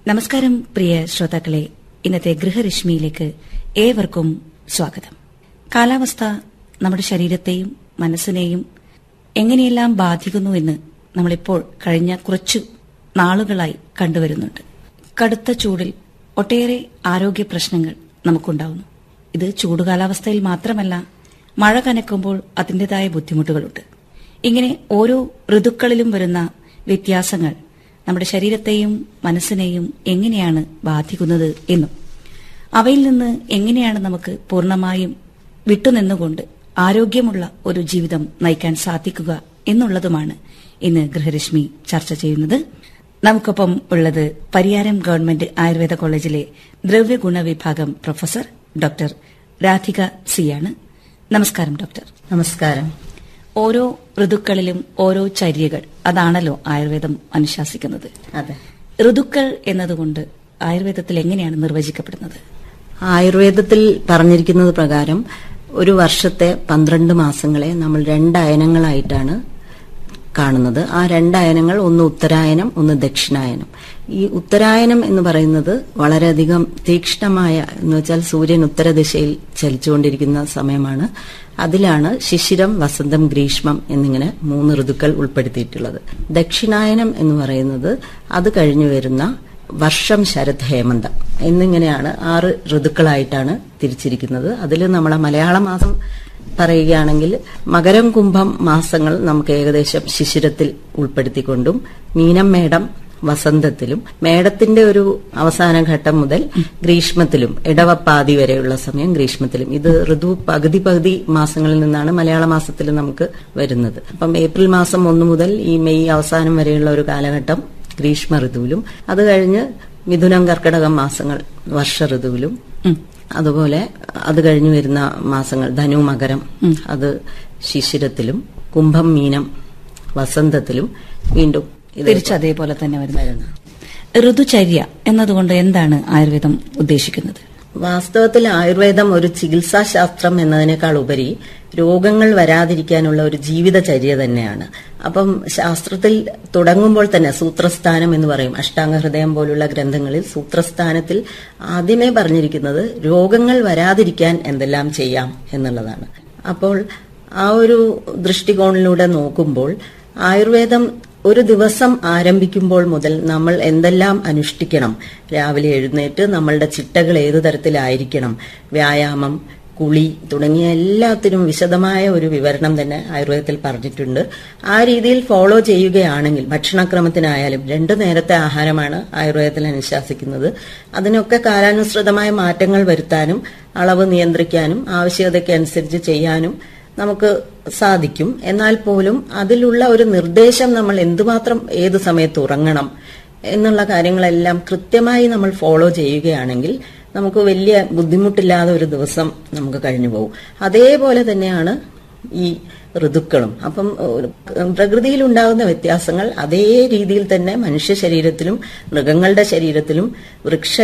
നമസ്കാരം പ്രിയ ശ്രോതാക്കളെ ഇന്നത്തെ ഗൃഹരശ്മിയിലേക്ക് ഏവർക്കും സ്വാഗതം കാലാവസ്ഥ നമ്മുടെ ശരീരത്തെയും മനസ്സിനെയും എങ്ങനെയെല്ലാം ബാധിക്കുന്നു എന്ന് നമ്മളിപ്പോൾ കഴിഞ്ഞ കുറച്ചു നാളുകളായി കണ്ടുവരുന്നുണ്ട് കടുത്ത ചൂടിൽ ഒട്ടേറെ ആരോഗ്യ പ്രശ്നങ്ങൾ നമുക്കുണ്ടാവുന്നു ഇത് ചൂടുകാലാവസ്ഥയിൽ മാത്രമല്ല മഴ കനക്കുമ്പോൾ അതിന്റേതായ ബുദ്ധിമുട്ടുകളുണ്ട് ഇങ്ങനെ ഓരോ ഋതുക്കളിലും വരുന്ന വ്യത്യാസങ്ങൾ നമ്മുടെ ശരീരത്തെയും മനസ്സിനെയും എങ്ങനെയാണ് ബാധിക്കുന്നത് എന്നും അവയിൽ നിന്ന് എങ്ങനെയാണ് നമുക്ക് പൂർണ്ണമായും വിട്ടുനിന്നുകൊണ്ട് ആരോഗ്യമുള്ള ഒരു ജീവിതം നയിക്കാൻ സാധിക്കുക എന്നുള്ളതുമാണ് ഇന്ന് ഗൃഹരശ്മി ചർച്ച ചെയ്യുന്നത് നമുക്കൊപ്പം ഉള്ളത് പരിയാരം ഗവൺമെന്റ് ആയുർവേദ കോളേജിലെ ദ്രവ്യഗുണ വിഭാഗം പ്രൊഫസർ ഡോക്ടർ രാധിക സിയാണ് നമസ്കാരം ഡോക്ടർ നമസ്കാരം ഓരോ ഋതുക്കളിലും ഓരോ ചര്യകൾ അതാണല്ലോ ആയുർവേദം അനുശാസിക്കുന്നത് അതെ ഋതുക്കൾ എന്നതുകൊണ്ട് ആയുർവേദത്തിൽ എങ്ങനെയാണ് നിർവചിക്കപ്പെടുന്നത് ആയുർവേദത്തിൽ പറഞ്ഞിരിക്കുന്നത് പ്രകാരം ഒരു വർഷത്തെ പന്ത്രണ്ട് മാസങ്ങളെ നമ്മൾ രണ്ടയനങ്ങളായിട്ടാണ് കാണുന്നത് ആ രണ്ടയനങ്ങൾ ഒന്ന് ഉത്തരായനം ഒന്ന് ദക്ഷിണായനം ഈ ഉത്തരായനം എന്ന് പറയുന്നത് വളരെയധികം തീക്ഷ്ണമായ എന്ന് വെച്ചാൽ സൂര്യൻ ഉത്തരദിശയിൽ ചലിച്ചുകൊണ്ടിരിക്കുന്ന സമയമാണ് അതിലാണ് ശിശിരം വസന്തം ഗ്രീഷ്മം എന്നിങ്ങനെ മൂന്ന് ഋതുക്കൾ ഉൾപ്പെടുത്തിയിട്ടുള്ളത് ദക്ഷിണായനം എന്ന് പറയുന്നത് അത് കഴിഞ്ഞു വരുന്ന വർഷം ശരത് ഹേമന്തം എന്നിങ്ങനെയാണ് ആറ് ഋതുക്കളായിട്ടാണ് തിരിച്ചിരിക്കുന്നത് അതിൽ നമ്മളെ മലയാള മാസം പറയുകയാണെങ്കിൽ മകരം കുംഭം മാസങ്ങൾ നമുക്ക് ഏകദേശം ശിശിരത്തിൽ ഉൾപ്പെടുത്തിക്കൊണ്ടും മീനം മേടം വസന്തത്തിലും മേടത്തിന്റെ ഒരു അവസാന ഘട്ടം മുതൽ ഗ്രീഷ്മത്തിലും ഇടവപ്പാതി വരെയുള്ള സമയം ഗ്രീഷ്മത്തിലും ഇത് ഋതു പകുതി പകുതി മാസങ്ങളിൽ നിന്നാണ് മലയാള മാസത്തിൽ നമുക്ക് വരുന്നത് അപ്പം ഏപ്രിൽ മാസം ഒന്ന് മുതൽ ഈ മെയ് അവസാനം വരെയുള്ള ഒരു കാലഘട്ടം ഗ്രീഷ്മ ഋതുവിലും അത് കഴിഞ്ഞ് മിഥുനം കർക്കിടകം മാസങ്ങൾ വർഷ ഋതുവിലും അതുപോലെ അത് കഴിഞ്ഞു വരുന്ന മാസങ്ങൾ ധനു മകരം അത് ശിശിരത്തിലും കുംഭം മീനം വസന്തത്തിലും വീണ്ടും ഇത് തിരിച്ച് അതേപോലെ തന്നെ വരുന്നു ഋതുചര്യ എന്നതുകൊണ്ട് എന്താണ് ആയുർവേദം ഉദ്ദേശിക്കുന്നത് വാസ്തവത്തിൽ ആയുർവേദം ഒരു ചികിത്സാശാസ്ത്രം എന്നതിനേക്കാൾ ഉപരി രോഗങ്ങൾ വരാതിരിക്കാനുള്ള ഒരു ജീവിതചര്യ തന്നെയാണ് അപ്പം ശാസ്ത്രത്തിൽ തുടങ്ങുമ്പോൾ തന്നെ സൂത്രസ്ഥാനം എന്ന് പറയും അഷ്ടാംഗ ഹൃദയം പോലുള്ള ഗ്രന്ഥങ്ങളിൽ സൂത്രസ്ഥാനത്തിൽ ആദ്യമേ പറഞ്ഞിരിക്കുന്നത് രോഗങ്ങൾ വരാതിരിക്കാൻ എന്തെല്ലാം ചെയ്യാം എന്നുള്ളതാണ് അപ്പോൾ ആ ഒരു ദൃഷ്ടികോണിലൂടെ നോക്കുമ്പോൾ ആയുർവേദം ഒരു ദിവസം ആരംഭിക്കുമ്പോൾ മുതൽ നമ്മൾ എന്തെല്ലാം അനുഷ്ഠിക്കണം രാവിലെ എഴുന്നേറ്റ് നമ്മളുടെ ചിട്ടകൾ ഏതു തരത്തിലായിരിക്കണം വ്യായാമം കുളി തുടങ്ങിയ എല്ലാത്തിനും വിശദമായ ഒരു വിവരണം തന്നെ ആയുർവേദത്തിൽ പറഞ്ഞിട്ടുണ്ട് ആ രീതിയിൽ ഫോളോ ചെയ്യുകയാണെങ്കിൽ ഭക്ഷണക്രമത്തിനായാലും രണ്ടു നേരത്തെ ആഹാരമാണ് ആയുർവേദത്തിൽ അനുശാസിക്കുന്നത് അതിനൊക്കെ കാലാനുസൃതമായ മാറ്റങ്ങൾ വരുത്താനും അളവ് നിയന്ത്രിക്കാനും ആവശ്യകതയ്ക്കനുസരിച്ച് ചെയ്യാനും നമുക്ക് സാധിക്കും എന്നാൽ പോലും അതിലുള്ള ഒരു നിർദ്ദേശം നമ്മൾ എന്തുമാത്രം ഏതു സമയത്ത് ഉറങ്ങണം എന്നുള്ള കാര്യങ്ങളെല്ലാം കൃത്യമായി നമ്മൾ ഫോളോ ചെയ്യുകയാണെങ്കിൽ നമുക്ക് വലിയ ബുദ്ധിമുട്ടില്ലാതെ ഒരു ദിവസം നമുക്ക് കഴിഞ്ഞു പോകും അതേപോലെ തന്നെയാണ് ഈ ഋതുക്കളും അപ്പം ഒരു പ്രകൃതിയിൽ ഉണ്ടാകുന്ന വ്യത്യാസങ്ങൾ അതേ രീതിയിൽ തന്നെ മനുഷ്യ ശരീരത്തിലും മൃഗങ്ങളുടെ ശരീരത്തിലും വൃക്ഷ